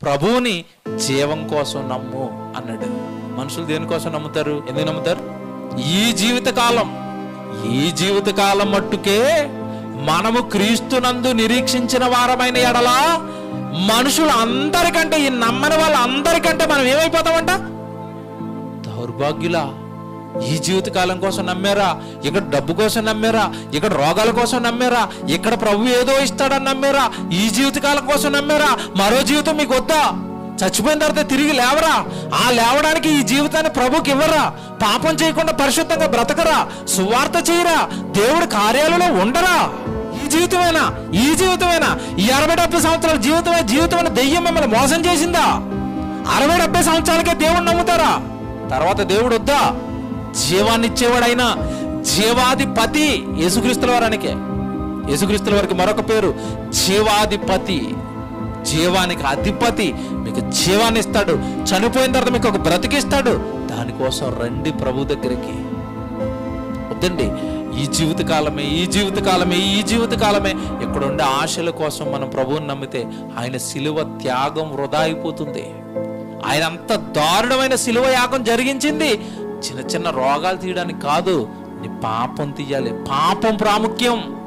ప్రభువుని జీవం కోసం నమ్ము అన్నాడు మనుషులు దేనికోసం నమ్ముతారు ఎందుకు నమ్ముతారు ఈ జీవిత కాలం ఈ జీవిత కాలం మట్టుకే మనము క్రీస్తునందు నిరీక్షించిన వారమైన ఎడలా మనుషులు అందరికంటే ఈ నమ్మని వాళ్ళందరికంటే మనం ఏమైపోతామంట దౌర్భాగ్యులా ఈ జీవితకాలం కోసం నమ్మారా ఇక్కడ డబ్బు కోసం నమ్మారా ఇక్కడ రోగాల కోసం నమ్మారా ఇక్కడ ప్రభు ఏదో ఇస్తాడని నమ్మారా ఈ జీవితకాలం కోసం నమ్మారా మరో జీవితం మీకు వద్దా చచ్చిపోయిన తర్వాత తిరిగి లేవరా ఆ లేవడానికి ఈ జీవితాన్ని ప్రభుకి ఇవ్వరా పాపం చేయకుండా పరిశుద్ధంగా బ్రతకరా సువార్త చేయరా దేవుడి కార్యాలలో ఉండరా ఈ జీవితమేనా ఈ జీవితమేనా ఈ అరవై డెబ్బై సంవత్సరాల జీవితమే జీవితమైన దెయ్యం మిమ్మల్ని మోసం చేసిందా అరవై డెబ్బై సంవత్సరాలకే దేవుడు నమ్ముతారా తర్వాత దేవుడు వద్దా జీవాన్ని ఇచ్చేవాడైనా జీవాధిపతి యేసుక్రీస్తుల వారానికే యేసుక్రీస్తుల వారికి మరొక పేరు జీవాధిపతి జీవానికి అధిపతి మీకు జీవాన్ని ఇస్తాడు చనిపోయిన తర్వాత మీకు ఒక బ్రతికిస్తాడు దానికోసం రండి ప్రభు దగ్గరికి వద్దండి ఈ జీవిత కాలమే ఈ జీవిత కాలమే ఈ జీవిత కాలమే ఇక్కడ ఉండే ఆశల కోసం మనం ప్రభువుని నమ్మితే ఆయన సిలువ త్యాగం వృధా అయిపోతుంది ఆయన అంత దారుణమైన సిలువ యాగం జరిగించింది చిన్న చిన్న రోగాలు తీయడానికి కాదు నీ పాపం తీయాలి పాపం ప్రాముఖ్యం